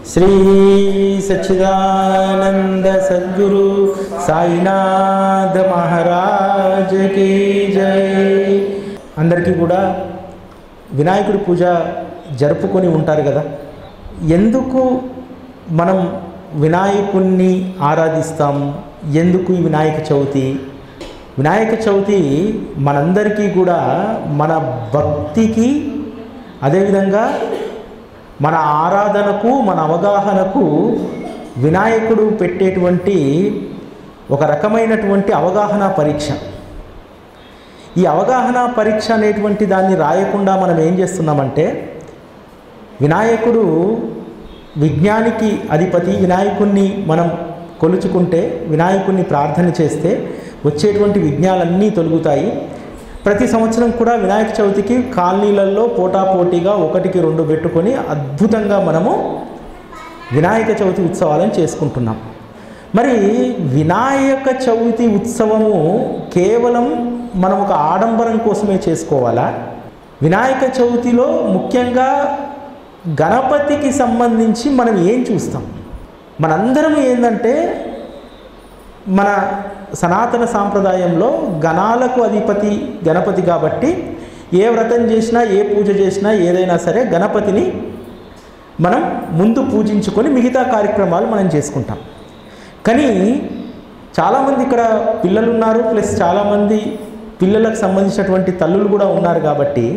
శ్రీ సచ్చిదానంద సద్గురు సాయినాథ మహారాజ్ కీ జై అందరికీ కూడా వినాయకుడి పూజ జరుపుకొని ఉంటారు కదా ఎందుకు మనం వినాయకుణ్ణి ఆరాధిస్తాం ఎందుకు ఈ వినాయక చవితి వినాయక చవితి మనందరికీ కూడా మన భక్తికి అదేవిధంగా మన ఆరాధనకు మన అవగాహనకు వినాయకుడు పెట్టేటువంటి ఒక రకమైనటువంటి అవగాహన పరీక్ష ఈ అవగాహన పరీక్ష అనేటువంటి దాన్ని రాయకుండా మనం ఏం చేస్తున్నామంటే వినాయకుడు విజ్ఞానికి అధిపతి వినాయకుణ్ణి మనం కొలుచుకుంటే వినాయకుణ్ణి ప్రార్థన చేస్తే వచ్చేటువంటి విఘ్నాలన్నీ తొలుగుతాయి ప్రతి సంవత్సరం కూడా వినాయక చవితికి కాలనీలలో పోటాపోటీగా ఒకటికి రెండు పెట్టుకొని అద్భుతంగా మనము వినాయక చవితి ఉత్సవాలను చేసుకుంటున్నాం మరి వినాయక చవితి ఉత్సవము కేవలం మనం ఒక ఆడంబరం కోసమే చేసుకోవాలా వినాయక చవితిలో ముఖ్యంగా గణపతికి సంబంధించి మనం ఏం చూస్తాం మనందరం ఏంటంటే మన సనాతన సాంప్రదాయంలో గణాలకు అధిపతి గణపతి కాబట్టి ఏ వ్రతం చేసినా ఏ పూజ చేసినా ఏదైనా సరే గణపతిని మనం ముందు పూజించుకొని మిగతా కార్యక్రమాలు మనం చేసుకుంటాం కానీ చాలామంది ఇక్కడ పిల్లలు ఉన్నారు ప్లస్ చాలామంది పిల్లలకు సంబంధించినటువంటి తల్లులు కూడా ఉన్నారు కాబట్టి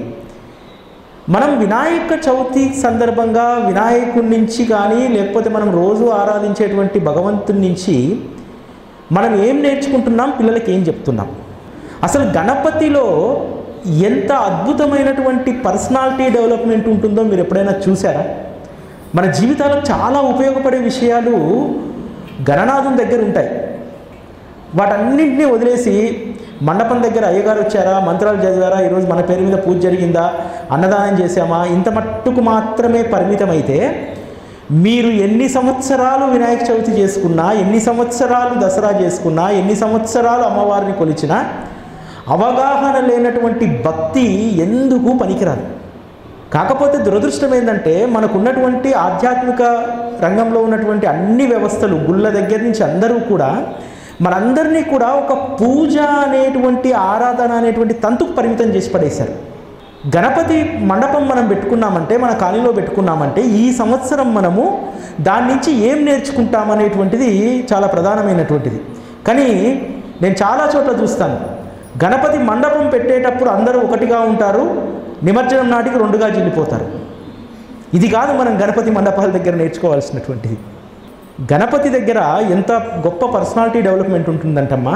మనం వినాయక చవితి సందర్భంగా వినాయకుడి నుంచి కానీ లేకపోతే మనం రోజు ఆరాధించేటువంటి భగవంతుడి నుంచి మనం ఏం నేర్చుకుంటున్నాం పిల్లలకి ఏం చెప్తున్నాం అసలు గణపతిలో ఎంత అద్భుతమైనటువంటి పర్సనాలిటీ డెవలప్మెంట్ ఉంటుందో మీరు ఎప్పుడైనా చూసారా మన జీవితాలకు చాలా ఉపయోగపడే విషయాలు గణనాథం దగ్గర ఉంటాయి వాటన్నింటినీ వదిలేసి మండపం దగ్గర అయ్యగారు వచ్చారా మంత్రాలు చదివారా ఈరోజు మన పేరు మీద పూజ జరిగిందా అన్నదానం చేశామా ఇంత మట్టుకు మాత్రమే పరిమితమైతే మీరు ఎన్ని సంవత్సరాలు వినాయక చవితి చేసుకున్నా ఎన్ని సంవత్సరాలు దసరా చేసుకున్నా ఎన్ని సంవత్సరాలు అమ్మవారిని కొలిచినా అవగాహన లేనటువంటి భక్తి ఎందుకు పనికిరాదు కాకపోతే దురదృష్టం ఏంటంటే మనకున్నటువంటి ఆధ్యాత్మిక రంగంలో ఉన్నటువంటి అన్ని వ్యవస్థలు గుళ్ళ దగ్గర నుంచి అందరూ కూడా మనందరినీ కూడా ఒక పూజ అనేటువంటి ఆరాధన అనేటువంటి తంతుకు పరిమితం చేసి పడేశారు గణపతి మండపం మనం పెట్టుకున్నామంటే మన కాలనీలో పెట్టుకున్నామంటే ఈ సంవత్సరం మనము దాని నుంచి ఏం నేర్చుకుంటామనేటువంటిది చాలా ప్రధానమైనటువంటిది కానీ నేను చాలా చోట్ల చూస్తాను గణపతి మండపం పెట్టేటప్పుడు అందరూ ఒకటిగా ఉంటారు నిమజ్జనం నాటికి రెండుగా జిల్లిపోతారు ఇది కాదు మనం గణపతి మండపాల దగ్గర నేర్చుకోవాల్సినటువంటిది గణపతి దగ్గర ఎంత గొప్ప పర్సనాలిటీ డెవలప్మెంట్ ఉంటుందంటమ్మా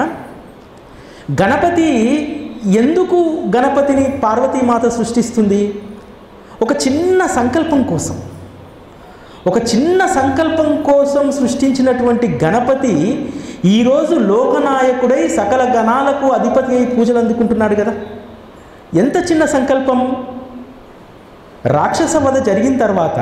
గణపతి ఎందుకు గణపతిని పార్వతీమాత సృష్టిస్తుంది ఒక చిన్న సంకల్పం కోసం ఒక చిన్న సంకల్పం కోసం సృష్టించినటువంటి గణపతి ఈరోజు లోకనాయకుడై సకల గణాలకు అధిపతి అయి పూజలు అందుకుంటున్నాడు కదా ఎంత చిన్న సంకల్పం రాక్షస వధ జరిగిన తర్వాత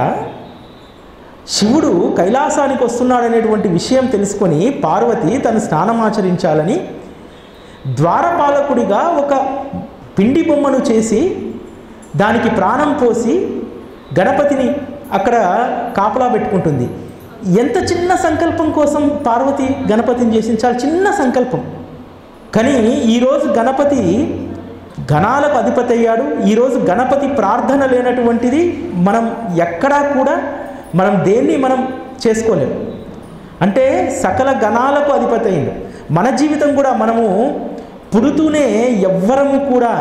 శివుడు కైలాసానికి వస్తున్నాడనేటువంటి విషయం తెలుసుకొని పార్వతి తను స్నానమాచరించాలని ద్వారపాలకుడిగా ఒక పిండి బొమ్మను చేసి దానికి ప్రాణం పోసి గణపతిని అక్కడ కాపలా పెట్టుకుంటుంది ఎంత చిన్న సంకల్పం కోసం పార్వతి గణపతిని చేసింది చాలా చిన్న సంకల్పం కానీ ఈరోజు గణపతి గణాలకు అధిపతి అయ్యాడు ఈరోజు గణపతి ప్రార్థన లేనటువంటిది మనం ఎక్కడా కూడా మనం దేన్ని మనం చేసుకోలేము అంటే సకల గణాలకు అధిపతి అయిండు మన జీవితం కూడా మనము పుడుతూనే ఎవ్వరము కూడా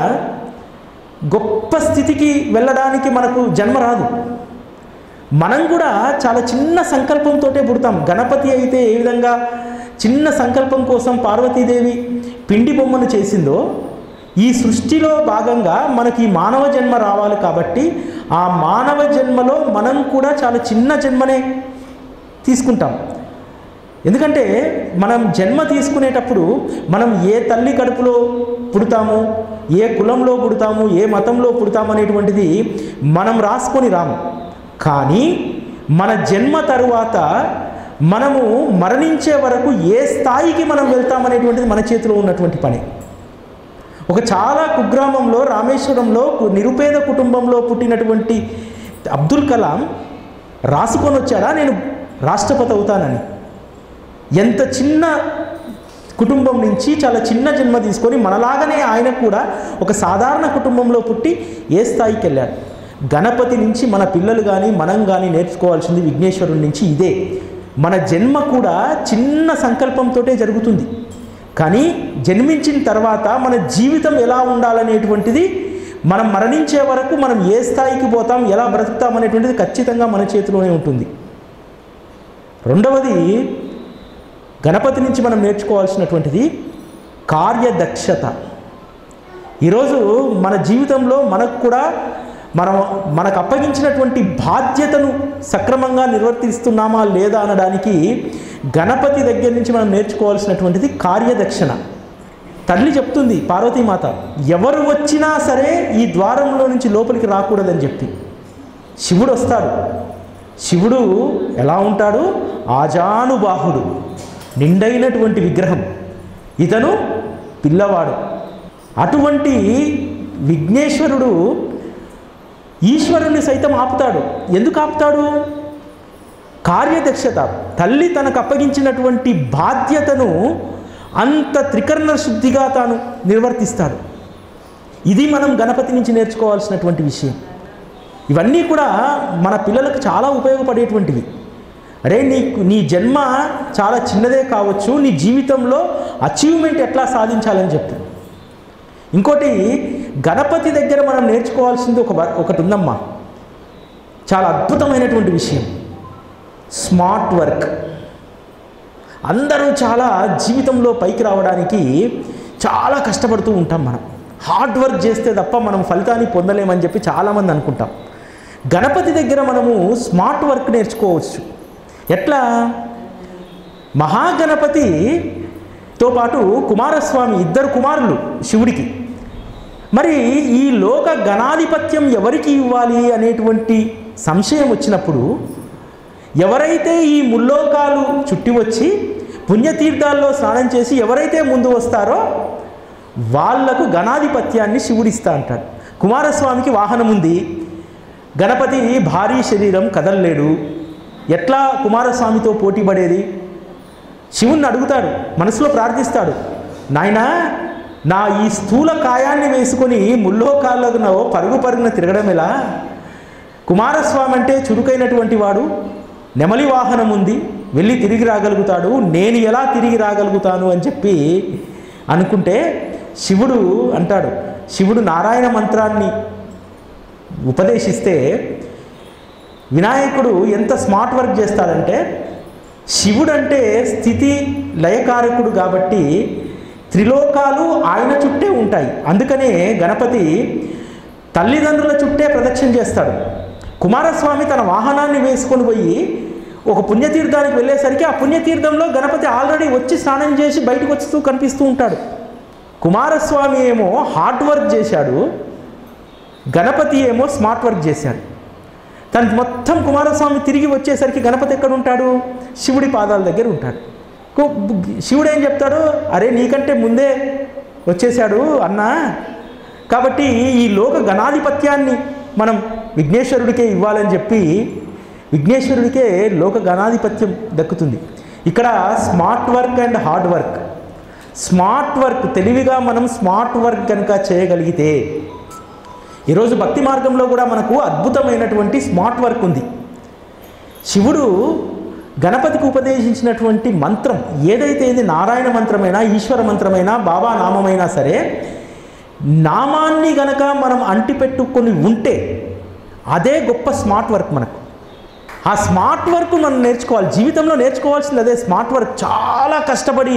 గొప్ప స్థితికి వెళ్ళడానికి మనకు జన్మ రాదు మనం కూడా చాలా చిన్న సంకల్పంతో పుడతాం గణపతి అయితే ఏ విధంగా చిన్న సంకల్పం కోసం పార్వతీదేవి పిండి బొమ్మను చేసిందో ఈ సృష్టిలో భాగంగా మనకి మానవ జన్మ రావాలి కాబట్టి ఆ మానవ జన్మలో మనం కూడా చాలా చిన్న జన్మనే తీసుకుంటాం ఎందుకంటే మనం జన్మ తీసుకునేటప్పుడు మనం ఏ తల్లి కడుపులో పుడతాము ఏ కులంలో పుడతాము ఏ మతంలో పుడతాము అనేటువంటిది మనం రాసుకొని రాము కానీ మన జన్మ తరువాత మనము మరణించే వరకు ఏ స్థాయికి మనం వెళ్తామనేటువంటిది మన చేతిలో ఉన్నటువంటి పని ఒక చాలా కుగ్రామంలో రామేశ్వరంలో కు- నిరుపేద కుటుంబంలో పుట్టినటువంటి అబ్దుల్ కలాం రాసుకొని వచ్చాడా నేను రాష్ట్రపతి అవుతానని ఎంత చిన్న కుటుంబం నుంచి చాలా చిన్న జన్మ తీసుకొని మనలాగానే ఆయన కూడా ఒక సాధారణ కుటుంబంలో పుట్టి ఏ స్థాయికి వెళ్ళాడు గణపతి నుంచి మన పిల్లలు కానీ మనం కానీ నేర్చుకోవాల్సింది విఘ్నేశ్వరుడి నుంచి ఇదే మన జన్మ కూడా చిన్న సంకల్పంతో జరుగుతుంది కానీ జన్మించిన తర్వాత మన జీవితం ఎలా ఉండాలనేటువంటిది మనం మరణించే వరకు మనం ఏ స్థాయికి పోతాం ఎలా బ్రతుకుతాం అనేటువంటిది ఖచ్చితంగా మన చేతిలోనే ఉంటుంది రెండవది గణపతి నుంచి మనం నేర్చుకోవాల్సినటువంటిది కార్యదక్షత ఈరోజు మన జీవితంలో మనకు కూడా మనం మనకు అప్పగించినటువంటి బాధ్యతను సక్రమంగా నిర్వర్తిస్తున్నామా లేదా అనడానికి గణపతి దగ్గర నుంచి మనం నేర్చుకోవాల్సినటువంటిది కార్యదక్షణ తల్లి చెప్తుంది పార్వతీమాత ఎవరు వచ్చినా సరే ఈ ద్వారంలో నుంచి లోపలికి రాకూడదని చెప్పి శివుడు వస్తాడు శివుడు ఎలా ఉంటాడు ఆజానుబాహుడు నిండైనటువంటి విగ్రహం ఇతను పిల్లవాడు అటువంటి విఘ్నేశ్వరుడు ఈశ్వరుని సైతం ఆపుతాడు ఎందుకు ఆపుతాడు కార్యదక్షత తల్లి తనకు అప్పగించినటువంటి బాధ్యతను అంత త్రికరణ శుద్ధిగా తాను నిర్వర్తిస్తాడు ఇది మనం గణపతి నుంచి నేర్చుకోవాల్సినటువంటి విషయం ఇవన్నీ కూడా మన పిల్లలకు చాలా ఉపయోగపడేటువంటివి అరే నీకు నీ జన్మ చాలా చిన్నదే కావచ్చు నీ జీవితంలో అచీవ్మెంట్ ఎట్లా సాధించాలని చెప్పి ఇంకోటి గణపతి దగ్గర మనం నేర్చుకోవాల్సింది ఒక వ- ఒకటి ఉందమ్మా చాలా అద్భుతమైనటువంటి విషయం స్మార్ట్ వర్క్ అందరూ చాలా జీవితంలో పైకి రావడానికి చాలా కష్టపడుతూ ఉంటాం మనం హార్డ్ వర్క్ చేస్తే తప్ప మనం ఫలితాన్ని పొందలేమని చెప్పి చాలామంది అనుకుంటాం గణపతి దగ్గర మనము స్మార్ట్ వర్క్ నేర్చుకోవచ్చు ఎట్లా మహాగణపతితో పాటు కుమారస్వామి ఇద్దరు కుమారులు శివుడికి మరి ఈ లోక గణాధిపత్యం ఎవరికి ఇవ్వాలి అనేటువంటి సంశయం వచ్చినప్పుడు ఎవరైతే ఈ ముల్లోకాలు చుట్టి వచ్చి పుణ్యతీర్థాల్లో స్నానం చేసి ఎవరైతే ముందు వస్తారో వాళ్లకు గణాధిపత్యాన్ని శివుడిస్తా అంటాడు కుమారస్వామికి వాహనం ఉంది గణపతి భారీ శరీరం కదలలేడు ఎట్లా కుమారస్వామితో పోటీ పడేది శివుణ్ణి అడుగుతాడు మనసులో ప్రార్థిస్తాడు నాయనా నా ఈ స్థూల కాయాన్ని వేసుకొని ముల్లోకాల్లో పరుగు పరుగున తిరగడం ఎలా కుమారస్వామి అంటే చురుకైనటువంటి వాడు నెమలి వాహనం ఉంది వెళ్ళి తిరిగి రాగలుగుతాడు నేను ఎలా తిరిగి రాగలుగుతాను అని చెప్పి అనుకుంటే శివుడు అంటాడు శివుడు నారాయణ మంత్రాన్ని ఉపదేశిస్తే వినాయకుడు ఎంత స్మార్ట్ వర్క్ చేస్తాడంటే శివుడు అంటే స్థితి లయకారకుడు కాబట్టి త్రిలోకాలు ఆయన చుట్టే ఉంటాయి అందుకనే గణపతి తల్లిదండ్రుల చుట్టే ప్రదక్షిణ చేస్తాడు కుమారస్వామి తన వాహనాన్ని వేసుకొని పోయి ఒక పుణ్యతీర్థానికి వెళ్ళేసరికి ఆ పుణ్యతీర్థంలో గణపతి ఆల్రెడీ వచ్చి స్నానం చేసి బయటకు వస్తూ కనిపిస్తూ ఉంటాడు కుమారస్వామి ఏమో హార్డ్ వర్క్ చేశాడు గణపతి ఏమో స్మార్ట్ వర్క్ చేశాడు తను మొత్తం కుమారస్వామి తిరిగి వచ్చేసరికి గణపతి ఎక్కడ ఉంటాడు శివుడి పాదాల దగ్గర ఉంటాడు కు- శివుడు ఏం చెప్తాడు అరే నీకంటే ముందే వచ్చేసాడు అన్నా కాబట్టి ఈ లోక గణాధిపత్యాన్ని మనం విఘ్నేశ్వరుడికే ఇవ్వాలని చెప్పి విఘ్నేశ్వరుడికే లోక గణాధిపత్యం దక్కుతుంది ఇక్కడ smart work and hard work smart work తెలివిగా మనం స్మార్ట్ వర్క్ కనుక చేయగలిగితే ఈరోజు భక్తి మార్గంలో కూడా మనకు అద్భుతమైనటువంటి స్మార్ట్ వర్క్ ఉంది శివుడు గణపతికి ఉపదేశించినటువంటి మంత్రం ఏదైతే ఇది నారాయణ మంత్రమైనా ఈశ్వర మంత్రమైనా బాబా నామమైనా సరే నామాన్ని గనక మనం అంటిపెట్టుకొని ఉంటే అదే గొప్ప స్మార్ట్ వర్క్ మనకు ఆ స్మార్ట్ వర్క్ మనం నేర్చుకోవాలి జీవితంలో నేర్చుకోవాల్సింది అదే స్మార్ట్ వర్క్ చాలా కష్టపడి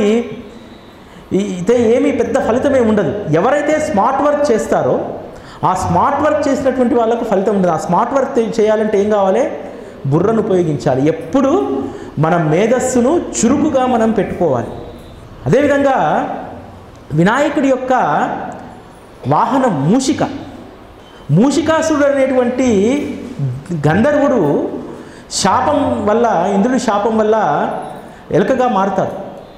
ఈ- అయితే ఏమీ పెద్ద ఫలితమే ఉండదు ఎవరైతే స్మార్ట్ వర్క్ చేస్తారో ఆ స్మార్ట్ వర్క్ చేసినటువంటి వాళ్ళకు ఫలితం ఉండదు ఆ స్మార్ట్ వర్క్ తే- చేయాలంటే ఏం కావాలి బుర్రను ఉపయోగించాలి ఎప్పుడు మన మేధస్సును చురుకుగా మనం పెట్టుకోవాలి అదేవిధంగా వినాయకుడి యొక్క వాహనం మూషిక మూషికాసురుడు అనేటువంటి గంధర్వుడు శాపం వల్ల ఇంద్రుడి శాపం వల్ల ఎలుకగా మారుతాడు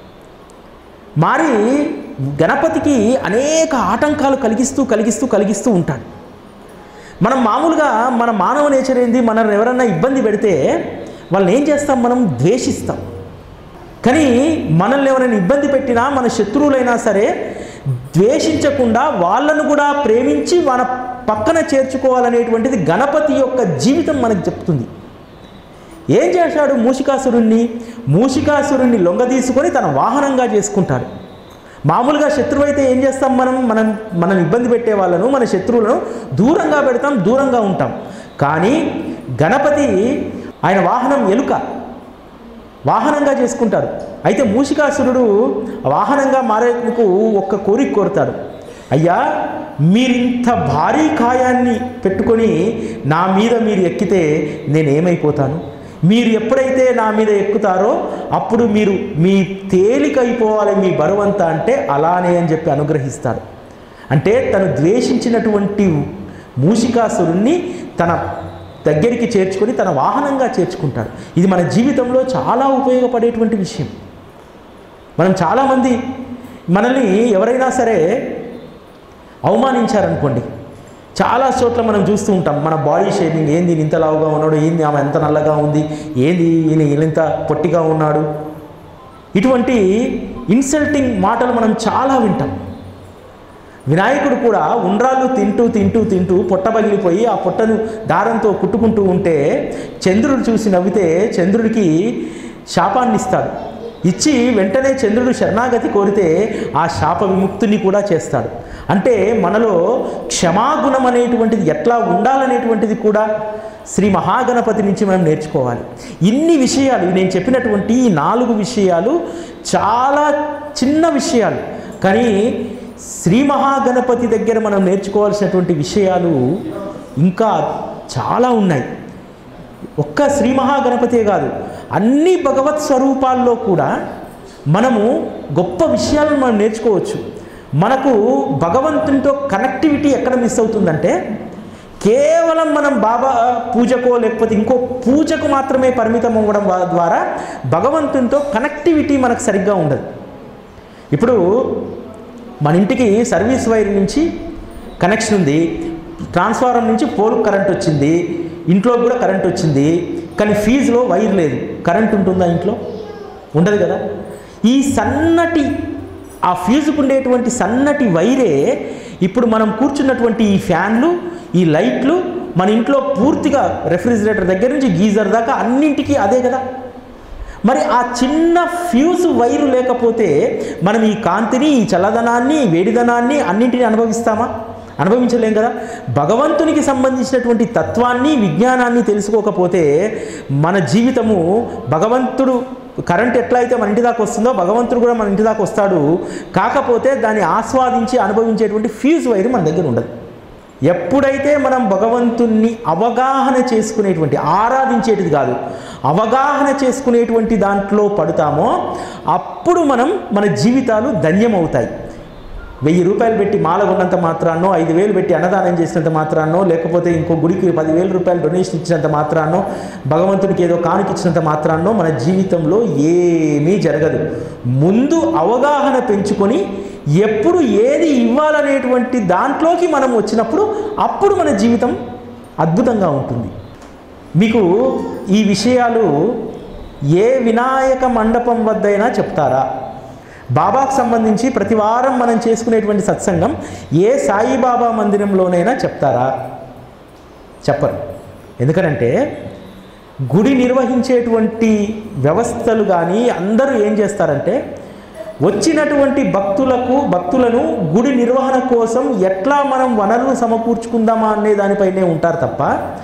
మారి గణపతికి అనేక ఆటంకాలు కలిగిస్తూ కలిగిస్తూ కలిగిస్తూ ఉంటాడు మనం మామూలుగా మన మానవ నేచర్ ఏంది మనల్ని ఎవరన్నా ఇబ్బంది పెడితే వాళ్ళని ఏం చేస్తాం మనం ద్వేషిస్తాం కానీ మనల్ని ఎవరైనా ఇబ్బంది పెట్టినా మన శత్రువులైనా సరే ద్వేషించకుండా వాళ్ళను కూడా ప్రేమించి మన పక్కన చేర్చుకోవాలనేటువంటిది గణపతి యొక్క జీవితం మనకు చెప్తుంది ఏం చేశాడు మూషికాసురుణ్ణి మూషికాసురుణ్ణి లొంగ తీసుకొని తన వాహనంగా చేసుకుంటాడు మామూలుగా శత్రువు అయితే ఏం చేస్తాం మనం మనం మనం ఇబ్బంది పెట్టే వాళ్ళను మన శత్రువులను దూరంగా పెడతాం దూరంగా ఉంటాం కానీ గణపతి ఆయన వాహనం ఎలుక వాహనంగా చేసుకుంటాడు అయితే మూషికాసురుడు వాహనంగా మారేందుకు ఒక్క కోరిక కోరుతాడు అయ్యా మీరింత భారీ కాయాన్ని పెట్టుకొని నా మీద మీరు ఎక్కితే నేనేమైపోతాను మీరు ఎప్పుడైతే నా మీద ఎక్కుతారో అప్పుడు మీరు మీ తేలికైపోవాలి మీ బరువంతా అంటే అలానే అని చెప్పి అనుగ్రహిస్తాడు అంటే తను ద్వేషించినటువంటి మూషికాసురుణ్ణి తన దగ్గరికి చేర్చుకొని తన వాహనంగా చేర్చుకుంటాడు ఇది మన జీవితంలో చాలా ఉపయోగపడేటువంటి విషయం మనం చాలామంది మనల్ని ఎవరైనా సరే అవమానించారనుకోండి చాలా చోట్ల మనం చూస్తూ ఉంటాం మన బాడీ షేపింగ్ ఏంది ఈయన ఇంత లావుగా ఉన్నాడు ఏంది ఆమె ఎంత నల్లగా ఉంది ఏంది ఈయన ఈయన ఇంత పొట్టిగా ఉన్నాడు ఇటువంటి ఇన్సల్టింగ్ మాటలు మనం చాలా వింటాం వినాయకుడు కూడా ఉండ్రాళ్ళు తింటూ తింటూ తింటూ పొట్ట పగిలిపోయి ఆ పొట్టను దారంతో కుట్టుకుంటూ ఉంటే చంద్రుడు చూసి నవ్వితే చంద్రుడికి శాపాన్ని ఇస్తాడు ఇచ్చి వెంటనే చంద్రుడు శరణాగతి కోరితే ఆ శాప విముక్తిని కూడా చేస్తాడు అంటే మనలో క్షమాగుణం అనేటువంటిది ఎట్లా ఉండాలనేటువంటిది కూడా శ్రీ మహాగణపతి నుంచి మనం నేర్చుకోవాలి ఇన్ని విషయాలు నేను చెప్పినటువంటి ఈ నాలుగు విషయాలు చాలా చిన్న విషయాలు కానీ శ్రీ మహాగణపతి దగ్గర మనం నేర్చుకోవాల్సినటువంటి విషయాలు ఇంకా చాలా ఉన్నాయి ఒక్క శ్రీ మహాగణపతే కాదు అన్ని భగవత్ స్వరూపాల్లో కూడా మనము గొప్ప విషయాలను మనం నేర్చుకోవచ్చు మనకు భగవంతునితో కనెక్టివిటీ ఎక్కడ మిస్ అవుతుందంటే కేవలం మనం బాబా పూజకో లేకపోతే ఇంకో పూజకు మాత్రమే పరిమితం అవ్వడం వా- ద్వారా భగవంతునితో కనెక్టివిటీ మనకు సరిగ్గా ఉండదు ఇప్పుడు మన ఇంటికి సర్వీస్ వైర్ నుంచి కనెక్షన్ ఉంది ట్రాన్స్ఫారం నుంచి పోల్ కరెంట్ వచ్చింది ఇంట్లో కూడా కరెంట్ వచ్చింది కానీ ఫీజులో వైర్ లేదు కరెంట్ ఉంటుందా ఇంట్లో ఉండదు కదా ఈ సన్నటి ఆ ఫ్యూజుకు ఉండేటువంటి సన్నటి వైరే ఇప్పుడు మనం కూర్చున్నటువంటి ఈ ఫ్యాన్లు ఈ లైట్లు మన ఇంట్లో పూర్తిగా రెఫ్రిజిరేటర్ దగ్గర నుంచి గీజర్ దాకా అన్నింటికీ అదే కదా మరి ఆ చిన్న ఫ్యూజ్ వైరు లేకపోతే మనం ఈ కాంతిని ఈ చల్లదనాన్ని ఈ వేడిదనాన్ని అన్నింటినీ అనుభవిస్తామా అనుభవించలేం కదా భగవంతునికి సంబంధించినటువంటి తత్వాన్ని విజ్ఞానాన్ని తెలుసుకోకపోతే మన జీవితము భగవంతుడు కరెంట్ ఎట్లా అయితే మన ఇంటి దాకా వస్తుందో భగవంతుడు కూడా మన ఇంటి దాకా వస్తాడు కాకపోతే దాన్ని ఆస్వాదించి అనుభవించేటువంటి ఫ్యూజ్ వైరు మన దగ్గర ఉండదు ఎప్పుడైతే మనం భగవంతుణ్ణి అవగాహన చేసుకునేటువంటి ఆరాధించేటిది కాదు అవగాహన చేసుకునేటువంటి దాంట్లో పడతామో అప్పుడు మనం మన జీవితాలు ధన్యమవుతాయి వెయ్యి రూపాయలు పెట్టి మాల కొన్నంత మాత్రాన్నో ఐదు వేలు పెట్టి అన్నదానం చేసినంత మాత్రాన్నో లేకపోతే ఇంకో గుడికి పదివేల రూపాయలు డొనేషన్ ఇచ్చినంత మాత్రాన్నో భగవంతునికి ఏదో కానుక ఇచ్చినంత మాత్రాన్నో మన జీవితంలో ఏమీ జరగదు ముందు అవగాహన పెంచుకొని ఎప్పుడు ఏది ఇవ్వాలనేటువంటి దాంట్లోకి మనం వచ్చినప్పుడు అప్పుడు మన జీవితం అద్భుతంగా ఉంటుంది మీకు ఈ విషయాలు ఏ వినాయక మండపం వద్దైనా చెప్తారా బాబాకు సంబంధించి ప్రతి వారం మనం చేసుకునేటువంటి సత్సంగం ఏ సాయిబాబా మందిరంలోనైనా చెప్తారా చెప్పరు ఎందుకనంటే గుడి నిర్వహించేటువంటి వ్యవస్థలు కానీ అందరూ ఏం చేస్తారంటే వచ్చినటువంటి భక్తులకు భక్తులను గుడి నిర్వహణ కోసం ఎట్లా మనం వనరులు సమకూర్చుకుందామా అనే దానిపైనే ఉంటారు తప్ప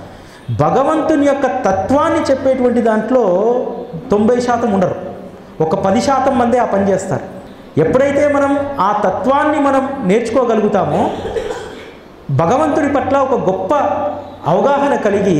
భగవంతుని యొక్క తత్వాన్ని చెప్పేటువంటి దాంట్లో తొంభై శాతం ఉండరు ఒక పది శాతం మందే ఆ పని చేస్తారు ఎప్పుడైతే మనం ఆ తత్వాన్ని మనం నేర్చుకోగలుగుతామో భగవంతుడి పట్ల ఒక గొప్ప అవగాహన కలిగి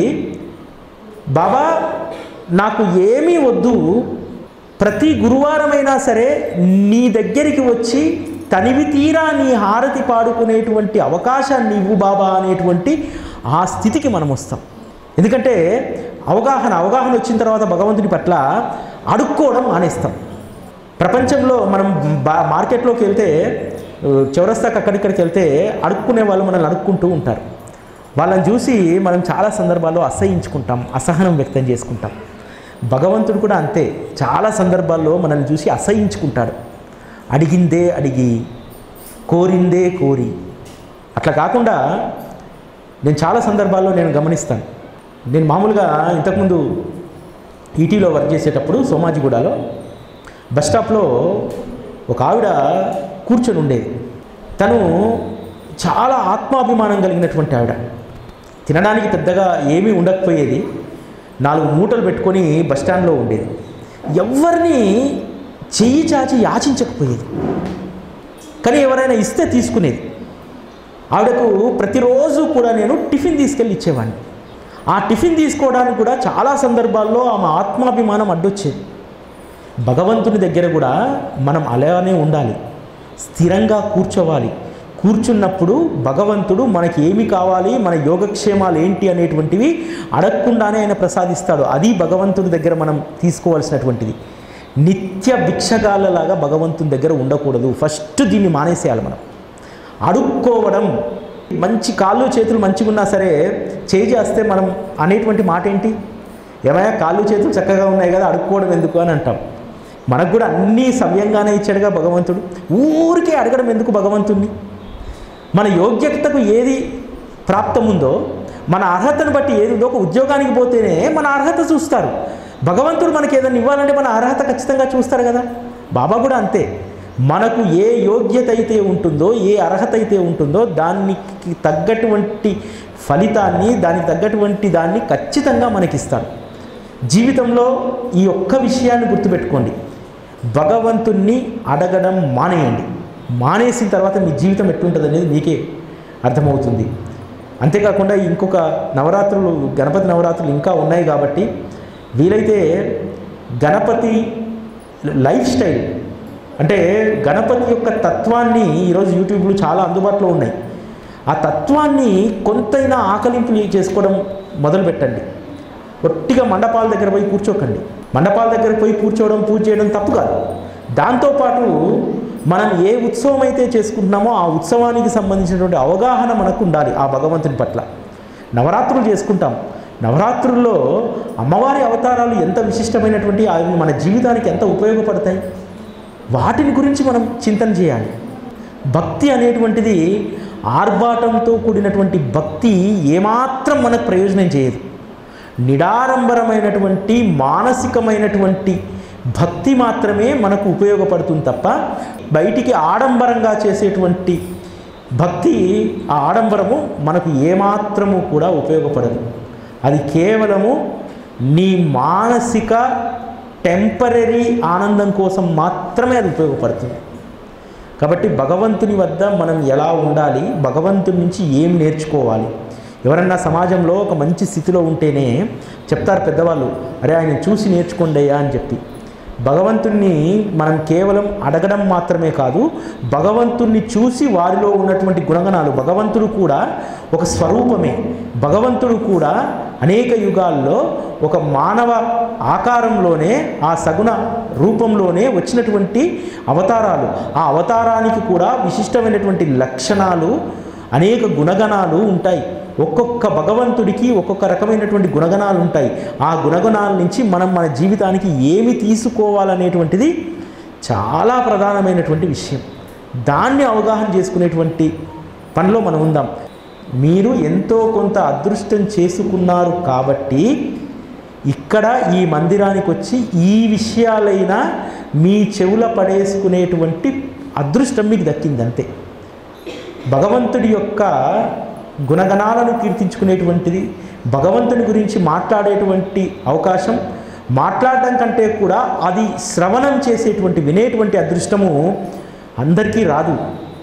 బాబా నాకు ఏమీ వద్దు ప్రతి గురువారమైనా సరే నీ దగ్గరికి వచ్చి తనివి తీరా నీ హారతి పాడుకునేటువంటి అవకాశాన్ని ఇవ్వు బాబా అనేటువంటి ఆ స్థితికి మనం వస్తాం ఎందుకంటే అవగాహన అవగాహన వచ్చిన తర్వాత భగవంతుడి పట్ల అడుక్కోవడం మానేస్తాం ప్రపంచంలో మనం బా మార్కెట్లోకి వెళ్తే చౌరస్తాకి అక్కడిక్కడికి వెళ్తే అడుక్కునే వాళ్ళు మనల్ని అడుక్కుంటూ ఉంటారు వాళ్ళని చూసి మనం చాలా సందర్భాల్లో అసహించుకుంటాం అసహనం వ్యక్తం చేసుకుంటాం భగవంతుడు కూడా అంతే చాలా సందర్భాల్లో మనల్ని చూసి అసహించుకుంటాడు అడిగిందే అడిగి కోరిందే కోరి అట్లా కాకుండా నేను చాలా సందర్భాల్లో నేను గమనిస్తాను నేను మామూలుగా ఇంతకుముందు ఈటీలో వర్క్ చేసేటప్పుడు సోమాజిగూడలో బస్ స్టాప్లో ఒక ఆవిడ కూర్చొని ఉండేది తను చాలా ఆత్మాభిమానం కలిగినటువంటి ఆవిడ తినడానికి పెద్దగా ఏమీ ఉండకపోయేది నాలుగు మూటలు పెట్టుకొని బస్ స్టాండ్లో ఉండేది ఎవరిని చెయ్యి చాచి యాచించకపోయేది కానీ ఎవరైనా ఇస్తే తీసుకునేది ఆవిడకు ప్రతిరోజు కూడా నేను టిఫిన్ తీసుకెళ్ళి ఇచ్చేవాడిని ఆ టిఫిన్ తీసుకోవడానికి కూడా చాలా సందర్భాల్లో ఆమె ఆత్మాభిమానం అడ్డొచ్చేది భగవంతుని దగ్గర కూడా మనం అలానే ఉండాలి స్థిరంగా కూర్చోవాలి కూర్చున్నప్పుడు భగవంతుడు మనకి ఏమి కావాలి మన యోగక్షేమాలు ఏంటి అనేటువంటివి అడగకుండానే ఆయన ప్రసాదిస్తాడు అది భగవంతుడి దగ్గర మనం తీసుకోవాల్సినటువంటిది నిత్య భిక్షగాళ్ళలాగా భగవంతుని దగ్గర ఉండకూడదు ఫస్ట్ దీన్ని మానేసేయాలి మనం అడుక్కోవడం మంచి కాళ్ళు చేతులు మంచిగా ఉన్నా సరే చేయి చేస్తే మనం అనేటువంటి మాట ఏంటి ఏమయ్యా కాళ్ళు చేతులు చక్కగా ఉన్నాయి కదా అడుక్కోవడం ఎందుకు అని అంటాం మనకు కూడా అన్నీ సవ్యంగానే ఇచ్చాడుగా భగవంతుడు ఊరికే అడగడం ఎందుకు భగవంతుణ్ణి మన యోగ్యతకు ఏది ప్రాప్తముందో మన అర్హతను బట్టి ఏది ఉందో ఒక ఉద్యోగానికి పోతేనే మన అర్హత చూస్తారు భగవంతుడు మనకి ఏదైనా ఇవ్వాలంటే మన అర్హత ఖచ్చితంగా చూస్తారు కదా బాబా కూడా అంతే మనకు ఏ యోగ్యత అయితే ఉంటుందో ఏ అర్హత అయితే ఉంటుందో దానికి తగ్గటువంటి ఫలితాన్ని దానికి తగ్గటువంటి దాన్ని ఖచ్చితంగా మనకిస్తాడు జీవితంలో ఈ ఒక్క విషయాన్ని గుర్తుపెట్టుకోండి భగవంతుణ్ణి అడగడం మానేయండి మానేసిన తర్వాత మీ జీవితం ఎట్లుంటుంది అనేది మీకే అర్థమవుతుంది అంతేకాకుండా ఇంకొక నవరాత్రులు గణపతి నవరాత్రులు ఇంకా ఉన్నాయి కాబట్టి వీలైతే గణపతి లైఫ్ స్టైల్ అంటే గణపతి యొక్క తత్వాన్ని ఈరోజు యూట్యూబ్లో చాలా అందుబాటులో ఉన్నాయి ఆ తత్వాన్ని కొంతైనా ఆకలింపు చేసుకోవడం మొదలు పెట్టండి ఒట్టిగా మండపాల దగ్గర పోయి కూర్చోకండి మండపాల దగ్గర పోయి కూర్చోవడం పూజ చేయడం తప్పు కాదు దాంతోపాటు మనం ఏ ఉత్సవం అయితే చేసుకుంటున్నామో ఆ ఉత్సవానికి సంబంధించినటువంటి అవగాహన మనకు ఉండాలి ఆ భగవంతుని పట్ల నవరాత్రులు చేసుకుంటాం నవరాత్రుల్లో అమ్మవారి అవతారాలు ఎంత విశిష్టమైనటువంటి అవి మన జీవితానికి ఎంత ఉపయోగపడతాయి వాటిని గురించి మనం చింతన చేయాలి భక్తి అనేటువంటిది ఆర్భాటంతో కూడినటువంటి భక్తి ఏమాత్రం మనకు ప్రయోజనం చేయదు నిడారంబరమైనటువంటి మానసికమైనటువంటి భక్తి మాత్రమే మనకు ఉపయోగపడుతుంది తప్ప బయటికి ఆడంబరంగా చేసేటువంటి భక్తి ఆ ఆడంబరము మనకు ఏమాత్రము కూడా ఉపయోగపడదు అది కేవలము నీ మానసిక టెంపరీ ఆనందం కోసం మాత్రమే అది ఉపయోగపడుతుంది కాబట్టి భగవంతుని వద్ద మనం ఎలా ఉండాలి భగవంతుని నుంచి ఏం నేర్చుకోవాలి ఎవరన్నా సమాజంలో ఒక మంచి స్థితిలో ఉంటేనే చెప్తారు పెద్దవాళ్ళు అరే ఆయన చూసి నేర్చుకోండి అయ్యా అని చెప్పి భగవంతుణ్ణి మనం కేవలం అడగడం మాత్రమే కాదు భగవంతుణ్ణి చూసి వారిలో ఉన్నటువంటి గుణగణాలు భగవంతుడు కూడా ఒక స్వరూపమే భగవంతుడు కూడా అనేక యుగాల్లో ఒక మానవ ఆకారంలోనే ఆ సగుణ రూపంలోనే వచ్చినటువంటి అవతారాలు ఆ అవతారానికి కూడా విశిష్టమైనటువంటి లక్షణాలు అనేక గుణగణాలు ఉంటాయి ఒక్కొక్క భగవంతుడికి ఒక్కొక్క రకమైనటువంటి గుణగణాలు ఉంటాయి ఆ గుణగణాల నుంచి మనం మన జీవితానికి ఏమి తీసుకోవాలనేటువంటిది చాలా ప్రధానమైనటువంటి విషయం దాన్ని అవగాహన చేసుకునేటువంటి పనిలో మనం ఉందాం మీరు ఎంతో కొంత అదృష్టం చేసుకున్నారు కాబట్టి ఇక్కడ ఈ మందిరానికి వచ్చి ఈ విషయాలైనా మీ చెవుల పడేసుకునేటువంటి అదృష్టం మీకు దక్కింది అంతే భగవంతుడి యొక్క గుణగణాలను కీర్తించుకునేటువంటిది భగవంతుని గురించి మాట్లాడేటువంటి అవకాశం మాట్లాడడం కంటే కూడా అది శ్రవణం చేసేటువంటి వినేటువంటి అదృష్టము అందరికీ రాదు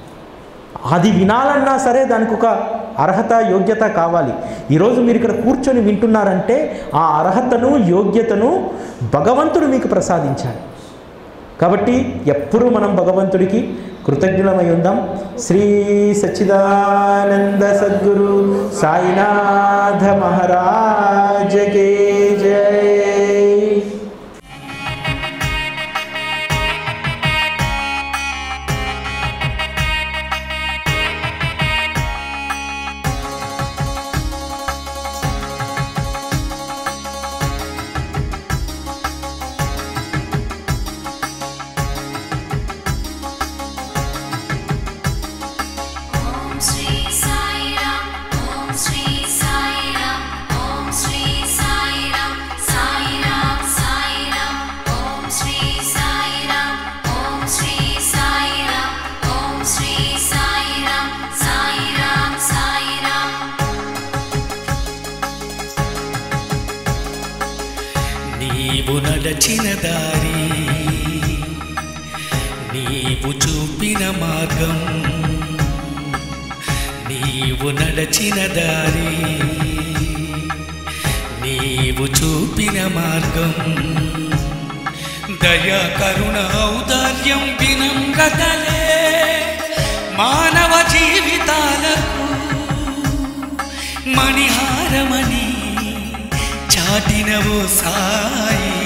అది వినాలన్నా సరే దానికి ఒక అర్హత యోగ్యత కావాలి ఈరోజు మీరు ఇక్కడ కూర్చొని వింటున్నారంటే ఆ అర్హతను యోగ్యతను భగవంతుడు మీకు ప్రసాదించాడు కాబట్టి ఎప్పుడూ మనం భగవంతుడికి కృతజ్ఞులమై ఉందాం శ్రీ సచ్చిదానంద సద్గురు సాయినాథ మహారాజకే జై నడచిన దారి నీవు చూపిన మార్గం నీవు నడచిన దారి నీవు చూపిన మార్గం దయా కరుణ ఔదార్యం వినమ్రతలే మానవ జీవితాలకు మణిహారమని చాటినవో సాయి